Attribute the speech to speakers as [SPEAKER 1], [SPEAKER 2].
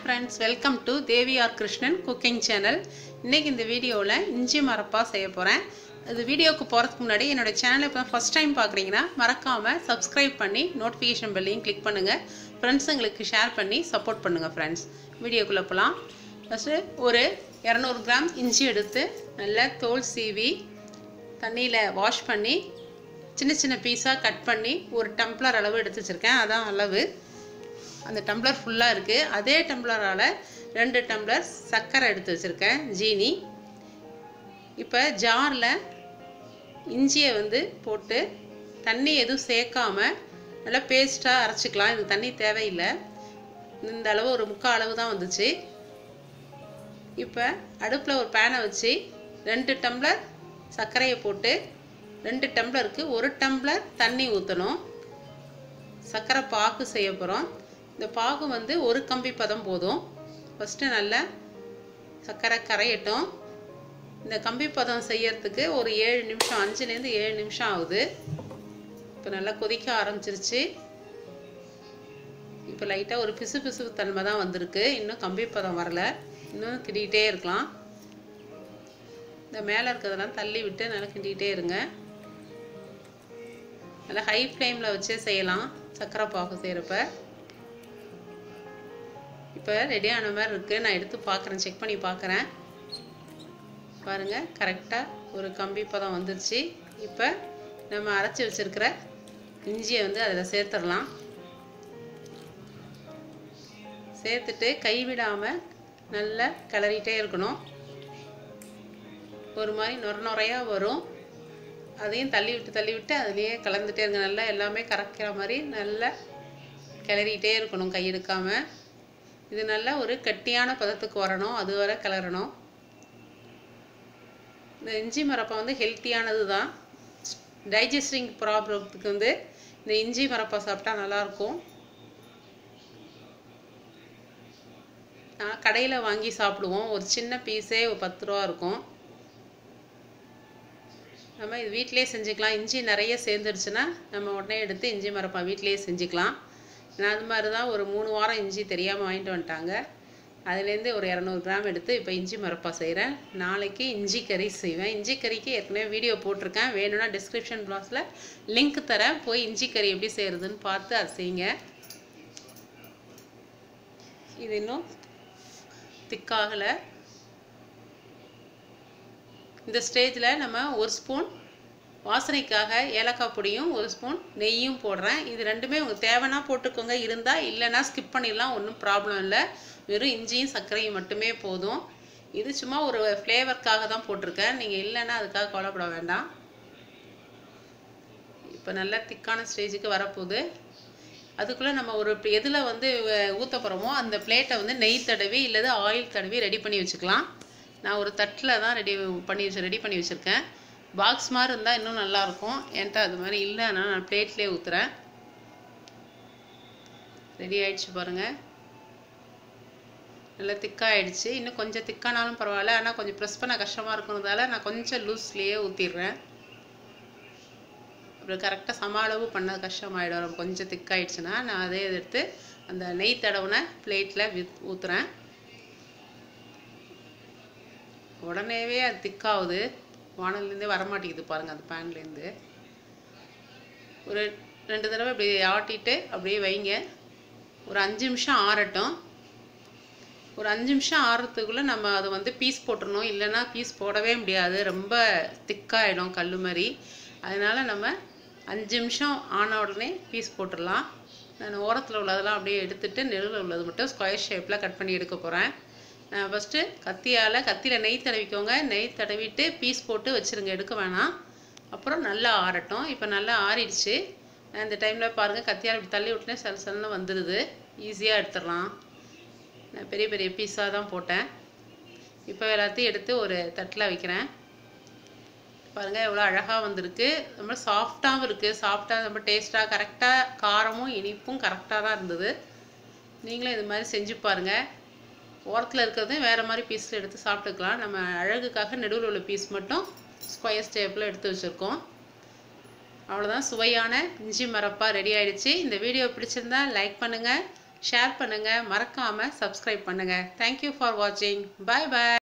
[SPEAKER 1] friends welcome to Devi R Krishnan cooking channel இன்றைக்கி இந்த வீடியோவில் இஞ்சி மரப்பா செய்ய போகிறேன் இது வீடியோவுக்கு போகிறதுக்கு முன்னாடி என்னோட சேனலை இப்போ ஃபஸ்ட் டைம் பார்க்குறீங்கன்னா மறக்காமல் சப்ஸ்கிரைப் பண்ணி நோட்டிஃபிகேஷன் பெல்லையும் கிளிக் பண்ணுங்கள் ஃப்ரெண்ட்ஸுங்களுக்கு ஷேர் பண்ணி சப்போர்ட் பண்ணுங்கள் ஃப்ரெண்ட்ஸ் வீடியோக்குள்ளே போகலாம் ஃபஸ்ட்டு ஒரு இரநூறு கிராம் இஞ்சி எடுத்து நல்லா தோல் சீவி தண்ணியில் வாஷ் பண்ணி சின்ன சின்ன பீஸாக கட் பண்ணி ஒரு டம்ளர் அளவு எடுத்து வச்சுருக்கேன் அதான் அளவு அந்த டம்ளர் ஃபுல்லாக இருக்குது அதே டம்ளரால் ரெண்டு டம்ளர் சர்க்கரை எடுத்து வச்சுருக்கேன் ஜீனி இப்போ ஜாரில் இஞ்சியை வந்து போட்டு தண்ணி எதுவும் சேர்க்காம நல்லா பேஸ்ட்டாக அரைச்சிக்கலாம் இது தண்ணி தேவையில்லை இந்த அளவு ஒரு முக்கால் அளவு தான் வந்துச்சு இப்போ அடுப்பில் ஒரு பேனை வச்சு ரெண்டு டம்ளர் சர்க்கரையை போட்டு ரெண்டு டம்ளருக்கு ஒரு டம்ளர் தண்ணி ஊற்றணும் சர்க்கரை பாகு செய்ய போகிறோம் இந்த பாகு வந்து ஒரு கம்பி பதம் போதும் ஃபஸ்ட்டு நல்லா சர்க்கரை கரையட்டும் இந்த கம்பி பதம் செய்யறதுக்கு ஒரு ஏழு நிமிஷம் அஞ்சுலேருந்து ஏழு நிமிஷம் ஆகுது இப்போ நல்லா கொதிக்க ஆரம்பிச்சிருச்சு இப்போ லைட்டாக ஒரு பிசு பிசு தன்மை தான் வந்திருக்கு இன்னும் கம்பி பதம் வரல இன்னும் கிண்டிக்கிட்டே இருக்கலாம் இந்த மேலே இருக்கிறதெல்லாம் தள்ளி விட்டு நல்லா கிண்டிக்கிட்டே இருங்க நல்லா ஹை ஃப்ளேமில் வச்சே செய்யலாம் சர்க்கரை பாகு செய்கிறப்ப இப்போ ரெடியான மாதிரி இருக்குது நான் எடுத்து பார்க்குறேன் செக் பண்ணி பார்க்குறேன் பாருங்கள் கரெக்டாக ஒரு கம்பி பதம் வந்துருச்சு இப்போ நம்ம அரைச்சி வச்சுருக்கிற இஞ்சியை வந்து அதில் சேர்த்துடலாம் சேர்த்துட்டு கைவிடாமல் நல்லா கிளறிட்டே இருக்கணும் ஒரு மாதிரி நொர நொறையாக வரும் அதையும் தள்ளி விட்டு தள்ளி விட்டு அதுலேயே கலந்துட்டே இருங்க நல்லா எல்லாமே கரைக்கிற மாதிரி நல்லா கிளறிட்டே இருக்கணும் கை எடுக்காமல் இது நல்லா ஒரு கட்டியான பதத்துக்கு வரணும் அது வரை கிளறணும் இந்த இஞ்சி மரப்பா வந்து ஹெல்த்தியானது தான் டைஜஸ்டிங் ப்ராப்ளத்துக்கு வந்து இந்த இஞ்சி மரப்பா சாப்பிட்டா நல்லாயிருக்கும் நான் கடையில் வாங்கி சாப்பிடுவோம் ஒரு சின்ன பீஸே ஒரு பத்து ரூபா இருக்கும் நம்ம இது வீட்டிலே செஞ்சுக்கலாம் இஞ்சி நிறைய சேர்ந்துருச்சுன்னா நம்ம உடனே எடுத்து இஞ்சி மரப்பா வீட்டிலேயே செஞ்சுக்கலாம் நான் அது மாதிரி தான் ஒரு மூணு வாரம் இஞ்சி தெரியாமல் வாங்கிட்டு வந்துட்டாங்க அதுலேருந்து ஒரு இரநூறு கிராம் எடுத்து இப்போ இஞ்சி மரப்பா செய்கிறேன் நாளைக்கு இஞ்சி கறி செய்வேன் இஞ்சி கறிக்கு ஏற்கனவே வீடியோ போட்டிருக்கேன் வேணும்னா டிஸ்கிரிப்ஷன் பாக்ஸில் லிங்க் தரேன் போய் இஞ்சி கறி எப்படி செய்கிறதுன்னு பார்த்து அதை செய்யுங்க இது இன்னும் திக்காகலை இந்த ஸ்டேஜில் நம்ம ஒரு ஸ்பூன் வாசனைக்காக ஏலக்காய் பொடியும் ஒரு ஸ்பூன் நெய்யும் போடுறேன் இது ரெண்டுமே உங்களுக்கு தேவைன்னா போட்டுக்கோங்க இருந்தால் இல்லைன்னா ஸ்கிப் பண்ணிடலாம் ஒன்றும் ப்ராப்ளம் இல்லை வெறும் இஞ்சியும் சர்க்கரையும் மட்டுமே போதும் இது சும்மா ஒரு ஃப்ளேவருக்காக தான் போட்டிருக்கேன் நீங்கள் இல்லைன்னா அதுக்காக கவலைப்பட வேண்டாம் இப்போ நல்லா திக்கான ஸ்டேஜுக்கு வரப்போகுது அதுக்குள்ளே நம்ம ஒரு எதில் வந்து ஊற்ற போகிறோமோ அந்த பிளேட்டை வந்து நெய் தடவி இல்லது ஆயில் தடவி ரெடி பண்ணி வச்சுக்கலாம் நான் ஒரு தட்டில் தான் ரெடி பண்ணி வச்சு ரெடி பண்ணி வச்சுருக்கேன் பாக்ஸ் மாதிரி இருந்தால் இன்னும் நல்லாயிருக்கும் என்கிட்ட அது மாதிரி இல்லைன்னா நான் பிளேட்லேயே ஊற்றுறேன் ரெடி ஆயிடுச்சு பாருங்கள் நல்லா திக்காகிடுச்சு இன்னும் கொஞ்சம் திக்கானாலும் பரவாயில்ல ஆனால் கொஞ்சம் ப்ரெஸ் பண்ண கஷ்டமாக இருக்கிறதால நான் கொஞ்சம் லூஸ்லேயே ஊற்றிடுறேன் அப்புறம் கரெக்டாக சம அளவு பண்ண கஷ்டமாயிடும் கொஞ்சம் திக்காயிடுச்சுன்னா நான் அதே எடுத்து அந்த நெய் தடவுன பிளேட்டில் வித் ஊற்றுறேன் உடனேவே அது திக்காகுது வானல்லேருந்தே வரமாட்டேங்குது பாருங்கள் அந்த பேன்லேருந்து ஒரு ரெண்டு தடவை இப்படி ஆட்டிட்டு அப்படியே வைங்க ஒரு அஞ்சு நிமிஷம் ஆறட்டும் ஒரு அஞ்சு நிமிஷம் ஆறுறதுக்குள்ளே நம்ம அதை வந்து பீஸ் போட்டுடணும் இல்லைன்னா பீஸ் போடவே முடியாது ரொம்ப திக்காயிடும் கல் மாதிரி அதனால் நம்ம அஞ்சு நிமிஷம் ஆன உடனே பீஸ் போட்டுடலாம் நான் ஓரத்தில் உள்ளதெல்லாம் அப்படியே எடுத்துகிட்டு நெருவில் உள்ளது மட்டும் ஸ்கொயர் ஷேப்பில் கட் பண்ணி எடுக்க போகிறேன் நான் ஃபஸ்ட்டு கத்தியால் கத்தியில் நெய் தடவிக்கோங்க நெய் தடவிட்டு பீஸ் போட்டு வச்சுருங்க எடுக்க வேணாம் அப்புறம் நல்லா ஆறட்டும் இப்போ நல்லா ஆறிடுச்சு நான் இந்த டைமில் பாருங்கள் கத்தியால் இப்படி தள்ளி விட்டுனே சல் சல்னு வந்துடுது ஈஸியாக எடுத்துடலாம் நான் பெரிய பெரிய பீஸாக தான் போட்டேன் இப்போ எல்லாத்தையும் எடுத்து ஒரு தட்டில் வைக்கிறேன் பாருங்கள் எவ்வளோ அழகாக வந்திருக்கு ரொம்ப சாஃப்டாகவும் இருக்குது சாஃப்டாக ரொம்ப டேஸ்ட்டாக கரெக்டாக காரமும் இனிப்பும் கரெக்டாக தான் இருந்தது நீங்களும் இது மாதிரி செஞ்சு பாருங்கள் ஓரத்தில் இருக்கிறதையும் வேறு மாதிரி பீஸில் எடுத்து சாப்பிட்டுக்கலாம் நம்ம அழகுக்காக நடுவில் உள்ள பீஸ் மட்டும் ஸ்கொயர் ஸ்டேப்பில் எடுத்து வச்சுருக்கோம் அவ்வளோதான் சுவையான இஞ்சி மரப்பா ரெடி ஆயிடுச்சு இந்த வீடியோ பிடிச்சிருந்தா லைக் பண்ணுங்கள் ஷேர் பண்ணுங்கள் மறக்காமல் சப்ஸ்கிரைப் பண்ணுங்கள் தேங்க்யூ ஃபார் வாட்சிங் பாய் பாய்